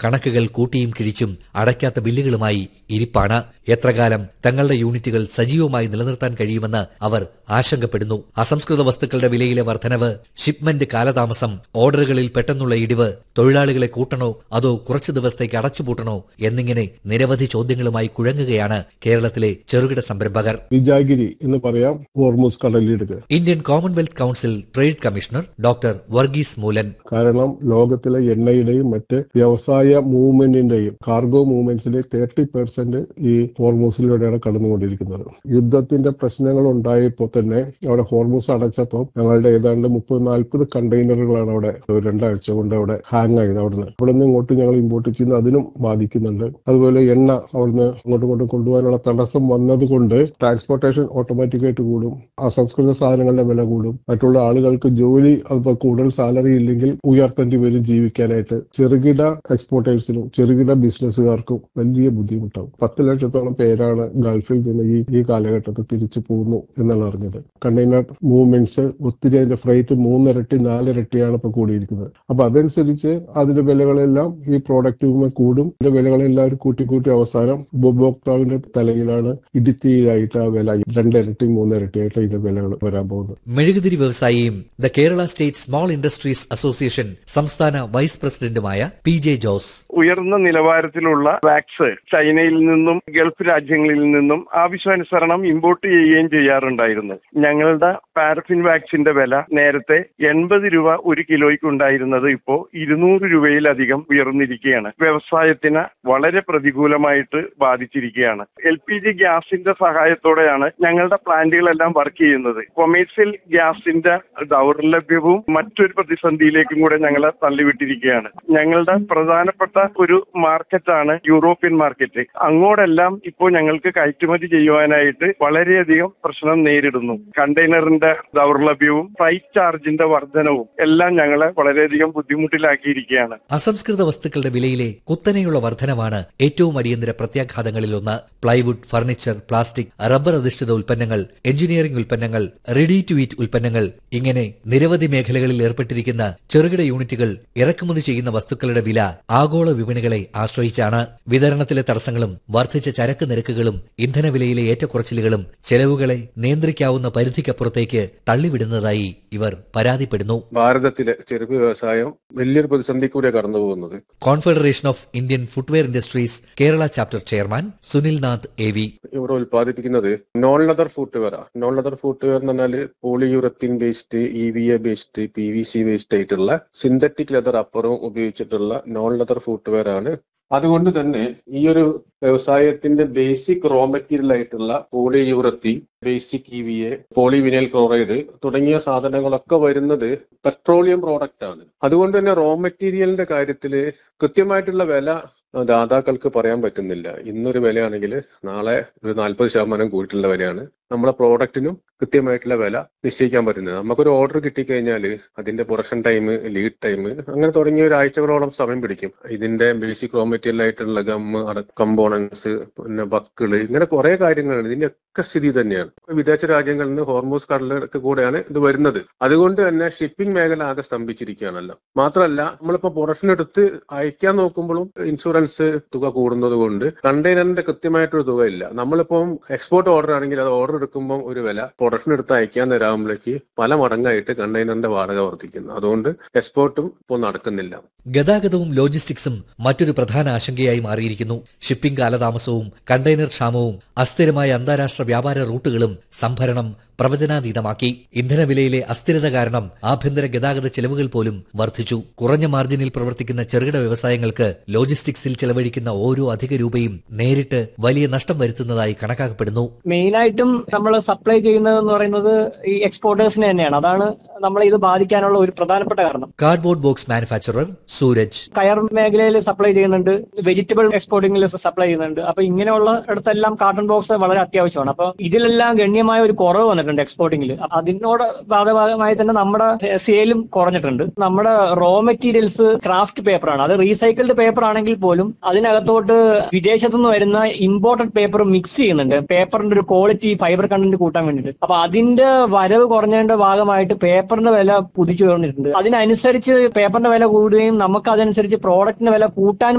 കണക്കുകൾ കൂട്ടിയും കിഴിച്ചും അടയ്ക്കാത്ത ബില്ലുകളുമായി ഇരിപ്പാണ് എത്രകാലം തങ്ങളുടെ യൂണിറ്റുകൾ സജീവമായി നിലനിർത്താൻ കഴിയുമെന്ന് അവർ ആശങ്കപ്പെടുന്നു അസംസ്കൃത വസ്തുക്കളുടെ വിലയിലെ വർധനവ് ഷിപ്മെന്റ് കാലതാമസം ഓർഡറുകളിൽ പെട്ടെന്നുള്ള ഇടിവ് തൊഴിലാളികളെ കൂട്ടണോ അതോ കുറച്ചു ദിവസത്തേക്ക് അടച്ചുപൂട്ടണോ എന്നിങ്ങനെ നിരവധി ചോദ്യങ്ങളുമായി കുഴങ്ങുകയാണ് കേരളത്തിലെ ചെറുകിട സംരംഭകർ വിജാഗിരി എന്ന് പറയാം ഹോർമൂസ് കടലിടുക്ക് Indian Commonwealth council trade commissioner doctor Varghese Moolan കാരണം ലോകത്തിലെ എണ്ണയുടെയും മറ്റ് വ്യവസായ മൂവ്മെന്റിന്റെയും കാർഗോ മൂവ്മെന്റ്സിന്റെ തേർട്ടി പെർസെന്റ് ഈ ഹോർമൂസിലൂടെയാണ് കടന്നുകൊണ്ടിരിക്കുന്നത് യുദ്ധത്തിന്റെ പ്രശ്നങ്ങൾ ഉണ്ടായപ്പോൾ തന്നെ അവിടെ ഹോർമൂസ് അടച്ചപ്പോൾ ഞങ്ങളുടെ ഏതാണ്ട് മുപ്പത് നാൽപ്പത് കണ്ടെയ്നറുകളാണ് അവിടെ ഒരു രണ്ടാഴ്ച കൊണ്ട് അവിടെ ഹാങ് ആയത് അവിടുന്ന് അവിടെ നിന്ന് ഇങ്ങോട്ട് ഞങ്ങൾ ഇമ്പോർട്ട് ചെയ്യുന്ന അതിനും ബാധിക്കുന്നുണ്ട് അതുപോലെ എണ്ണ അവിടുന്ന് അങ്ങോട്ടും ഇങ്ങോട്ടും കൊണ്ടുപോകാനുള്ള തടസ്സം വന്നതുകൊണ്ട് ട്രാൻസ്പോർട്ടേഷൻ ഓട്ടോമാറ്റിക്കായിട്ട് കൂടും അസംസ്കൃത സാധനങ്ങളുടെ വില കൂടും മറ്റുള്ള ആളുകൾക്ക് ജോലി അതിപ്പോ കൂടുതൽ സാലറി ഇല്ലെങ്കിൽ ഉയർത്തേണ്ടി വരും ജീവിക്കാനായിട്ട് ചെറുകിട എക്സ്പോർട്ടേഴ്സിനും ചെറുകിട ബിസിനസ്സുകാർക്കും വലിയ ബുദ്ധിമുട്ടാവും പത്ത് ലക്ഷത്തോളം പേരാണ് ഗൾഫിൽ നിന്ന് ഈ ഈ കാലഘട്ടത്തിൽ തിരിച്ചു പോകുന്നു എന്നാണ് അറിഞ്ഞത് കണ്ടെയ്നർ മൂവ്മെന്റ്സ് ഒത്തിരി അതിന്റെ ഫ്രൈറ്റ് മൂന്നിരട്ടി നാലിരട്ടിയാണ് ഇപ്പൊ കൂടിയിരിക്കുന്നത് അപ്പൊ അതനുസരിച്ച് അതിന്റെ വിലകളെല്ലാം ഈ പ്രോഡക്റ്റ് കൂടും ഇതിന്റെ വിലകളെല്ലാം കൂട്ടി കൂട്ടി അവസാനം ഉപഭോക്താവിന്റെ തലയിലാണ് ഇടിത്തീരായിട്ട് ആ വില രണ്ടിരട്ടി മൂന്നിരട്ടിയായിട്ട് ഇതിന്റെ വിലകൾ വരാൻ പോകുന്നത് മെഴുകുതിരി വ്യവസായിയും the Kerala state small industries association സംസ്ഥാന വൈസ് പ്രസിഡന്റുമായ പി ജെ ജോസ് ഉയർന്ന നിലവാരത്തിലുള്ള വാക്സ് ചൈനയിൽ നിന്നും ഗൾഫ് രാജ്യങ്ങളിൽ നിന്നും ആവശ്യാനുസരണം ഇമ്പോർട്ട് ചെയ്യുകയും ചെയ്യാറുണ്ടായിരുന്നു ഞങ്ങളുടെ പാരഫിൻ വാക്സിന്റെ വില നേരത്തെ എൺപത് രൂപ ഒരു കിലോയ്ക്ക് ഉണ്ടായിരുന്നത് ഇപ്പോ ഇരുന്നൂറ് രൂപയിലധികം ഉയർന്നിരിക്കുകയാണ് വ്യവസായത്തിന് വളരെ പ്രതികൂലമായിട്ട് ബാധിച്ചിരിക്കുകയാണ് എൽ പി ജി ഗ്യാസിന്റെ സഹായത്തോടെയാണ് ഞങ്ങളുടെ പ്ലാന്റുകളെല്ലാം വർക്ക് ചെയ്യുന്നത് കൊമേഴ്സ്യൽ ഗ്യാസിന്റെ ദൗർലഭ്യവും മറ്റൊരു പ്രതിസന്ധിയിലേക്കും കൂടെ ഞങ്ങളെ തള്ളിവിട്ടിരിക്കുകയാണ് ഞങ്ങളുടെ പ്രധാനപ്പെട്ട ഒരു മാർക്കറ്റാണ് യൂറോപ്യൻ മാർക്കറ്റ് അങ്ങോട്ടെല്ലാം ഇപ്പോൾ ഞങ്ങൾക്ക് കയറ്റുമതി ചെയ്യുവാനായിട്ട് വളരെയധികം പ്രശ്നം നേരിടുന്നു കണ്ടെയ്നറിന്റെ ദൗർലഭ്യവും ഫ്ലൈറ്റ് ചാർജിന്റെ വർധനവും എല്ലാം ഞങ്ങളെ വളരെയധികം ബുദ്ധിമുട്ടിലാക്കിയിരിക്കുകയാണ് അസംസ്കൃത വസ്തുക്കളുടെ വിലയിലെ കുത്തനെയുള്ള വർധനമാണ് ഏറ്റവും അടിയന്തര പ്രത്യാഘാതങ്ങളിലൊന്ന് പ്ലൈവുഡ് ഫർണിച്ചർ പ്ലാസ്റ്റിക് റബ്ബർ അധിഷ്ഠിത ഉൽപ്പന്നങ്ങൾ എഞ്ചിനീയറിംഗ് ഉൽപ്പന്നങ്ങൾ റെഡി ടു ഈറ്റ് ഉൽപ്പന്നങ്ങൾ ഇങ്ങനെ നിരവധി മേഖലകളിൽ ഏർപ്പെട്ടിരിക്കുന്ന ചെറുകിട യൂണിറ്റുകൾ ഇറക്കുമതി ചെയ്യുന്ന വസ്തുക്കളുടെ വില ആഗോള വിപണികളെ ആശ്രയിച്ചാണ് വിതരണത്തിലെ തടസ്സങ്ങളും വർദ്ധിച്ച ചരക്ക് നിരക്കുകളും ഇന്ധനവിലയിലെ ഏറ്റക്കുറച്ചിലുകളും ചെലവുകളെ നിയന്ത്രിക്കാവുന്ന പരിധിക്കപ്പുറത്തേക്ക് തള്ളിവിടുന്നതായി ഇവർ പരാതിപ്പെടുന്നു ഭാരതത്തിലെ ചെറുപ്പ് വ്യവസായം വലിയൊരു പ്രതിസന്ധി കൂടിയാണ് കടന്നു പോകുന്നത് confederation of Indian footwear industries Kerala chapter chairman Sunil Nath A V ഇവിടെ ഉൽപ്പാദിപ്പിക്കുന്നത് non leather footwear non leather footwear എന്ന് പറഞ്ഞാൽ polyurethane based E V A based P V C based ആയിട്ടുള്ള സിന്തറ്റിക് ലെതർ അപ്പുറവും ഉപയോഗിച്ചിട്ടുള്ള നോൺ ലെതർ ഫുട്വെയർ ആണ് അതുകൊണ്ട് തന്നെ ഈ ഒരു വ്യവസായത്തിന്റെ ബേസിക് റോ മെറ്റീരിയൽ ആയിട്ടുള്ള polyurethane basic E V A polyvinyl chloride തുടങ്ങിയ സാധനങ്ങളൊക്കെ വരുന്നത് പെട്രോളിയം പ്രോഡക്റ്റ് ആണ് അതുകൊണ്ട് തന്നെ റോ മെറ്റീരിയലിന്റെ കാര്യത്തിൽ കൃത്യമായിട്ടുള്ള വില ദാതാക്കൾക്ക് പറയാൻ പറ്റുന്നില്ല ഇന്നൊരു വിലയാണെങ്കിൽ നാളെ ഒരു നാൽപ്പത് ശതമാനം കൂടിയിട്ടുള്ള വിലയാണ് നമ്മുടെ പ്രോഡക്റ്റിനും കൃത്യമായിട്ടുള്ള വില നിശ്ചയിക്കാൻ പറ്റുന്നത് നമുക്കൊരു ഓർഡർ കിട്ടിക്കഴിഞ്ഞാൽ അതിന്റെ പ്രൊഡക്ഷൻ ടൈം ലീഡ് ടൈം അങ്ങനെ തുടങ്ങിയ ഒരു ആഴ്ചകളോളം സമയം പിടിക്കും ഇതിന്റെ ബേസിക് റോ മെറ്റീരിയൽ ആയിട്ടുള്ള ഗമ്മ് കമ്പോണൻസ് പിന്നെ ബക്കിള് ഇങ്ങനെ കുറെ കാര്യങ്ങളുണ്ട് ഇതിന്റെ ഒക്കെ സ്ഥിതി തന്നെയാണ് വിദേശ രാജ്യങ്ങളിൽ നിന്ന് ഹോർമോസ് കടലൊക്കെ കൂടെയാണ് ഇത് വരുന്നത് അതുകൊണ്ട് തന്നെ ഷിപ്പിംഗ് മേഖല ആകെ സ്തംഭിച്ചിരിക്കുകയാണല്ലോ മാത്രമല്ല നമ്മളിപ്പോ പ്രൊഡക്ഷൻ എടുത്ത് അയക്കാൻ നോക്കുമ്പോഴും ഇൻഷുറൻസ് തുക കൂടുന്നത് കൊണ്ട് കണ്ടെയ്നറിന്റെ കൃത്യമായിട്ടൊരു തുക ഇല്ല നമ്മളിപ്പം എക്സ്പോർട്ട് ഓർഡർ ആണെങ്കിൽ അത് ഓർഡർ എടുക്കുമ്പോൾ ഒരു വില പ്രൊഡക്ഷൻ എടുത്ത് അയക്കാൻ തരാകുമ്പോഴേക്ക് പല മടങ്ങായിട്ട് കണ്ടെയ്നറിന്റെ വാടക വർദ്ധിക്കുന്നു അതുകൊണ്ട് എക്സ്പോർട്ടും ഇപ്പോൾ നടക്കുന്നില്ല ഗതാഗതവും ലോജിസ്റ്റിക്സും മറ്റൊരു പ്രധാന ആശങ്കയായി മാറിയിരിക്കുന്നു ഷിപ്പിംഗ് കാലതാമസവും കണ്ടെയ്നർ ക്ഷാമവും അസ്ഥിരമായ അന്താരാഷ്ട്ര വ്യാപാര റൂട്ടുകളും സംഭരണം പ്രവചനാതീതമാക്കി ഇന്ധനവിലയിലെ അസ്ഥിരത കാരണം ആഭ്യന്തര ഗതാഗത ചെലവുകൾ പോലും വർദ്ധിച്ചു കുറഞ്ഞ മാർജിനിൽ പ്രവർത്തിക്കുന്ന ചെറുകിട വ്യവസായങ്ങൾക്ക് ലോജിസ്റ്റിക്സിൽ ചെലവഴിക്കുന്ന ഓരോ അധിക രൂപയും നേരിട്ട് വലിയ നഷ്ടം വരുത്തുന്നതായി കണക്കാക്കപ്പെടുന്നു മെയിനായിട്ടും നമ്മൾ സപ്ലൈ ചെയ്യുന്നത് എന്ന് പറയുന്നത് ഈ എക്സ്പോർട്ടേഴ്സിനെ തന്നെയാണ് അതാണ് നമ്മളെ ഇത് ബാധിക്കാനുള്ള ഒരു പ്രധാനപ്പെട്ട കാരണം കാർഡ്ബോർഡ് ബോക്സ് മാനുഫാക്ചറർ സൂരജ് കയർ മേഖലയിൽ സപ്ലൈ ചെയ്യുന്നുണ്ട് വെജിറ്റബിൾ എക്സ്പോർട്ടിംഗിൽ സപ്ലൈ ചെയ്യുന്നുണ്ട് അപ്പൊ ഇങ്ങനെയുള്ള ഇടത്തെല്ലാം കാർട്ടൺ ബോക്സ് വളരെ അത്യാവശ്യമാണ് അപ്പൊ ഇതിലെല്ലാം ഗണ്യമായ ഒരു കുറവ് വന്നിട്ടുണ്ട് എക്സ്പോർട്ടിംഗിൽ അതിനോട് ബാധകമായി തന്നെ നമ്മുടെ സെയിലും കുറഞ്ഞിട്ടുണ്ട് നമ്മുടെ റോ മെറ്റീരിയൽസ് ക്രാഫ്റ്റ് പേപ്പറാണ് അത് റീസൈക്കിൾഡ് പേപ്പർ ആണെങ്കിൽ പോലും അതിനകത്തോട്ട് വിദേശത്തു നിന്ന് വരുന്ന ഇമ്പോർട്ടഡ് പേപ്പർ മിക്സ് ചെയ്യുന്നുണ്ട് പേപ്പറിന്റെ ഒരു ക്വാളിറ്റി ഫൈബർ കണ്ടന്റ് കൂട്ടാൻ വേണ്ടിയിട്ട് അപ്പൊ അതിന്റെ വരവ് കുറഞ്ഞതിന്റെ ഭാഗമായിട്ട് പേപ്പറിന്റെ വില കുതിച്ചു കുറഞ്ഞിട്ടുണ്ട് അതിനനുസരിച്ച് പേപ്പറിന്റെ വില കൂടുകയും നമുക്ക് അതനുസരിച്ച് പ്രോഡക്റ്റിന്റെ വില കൂട്ടാൻ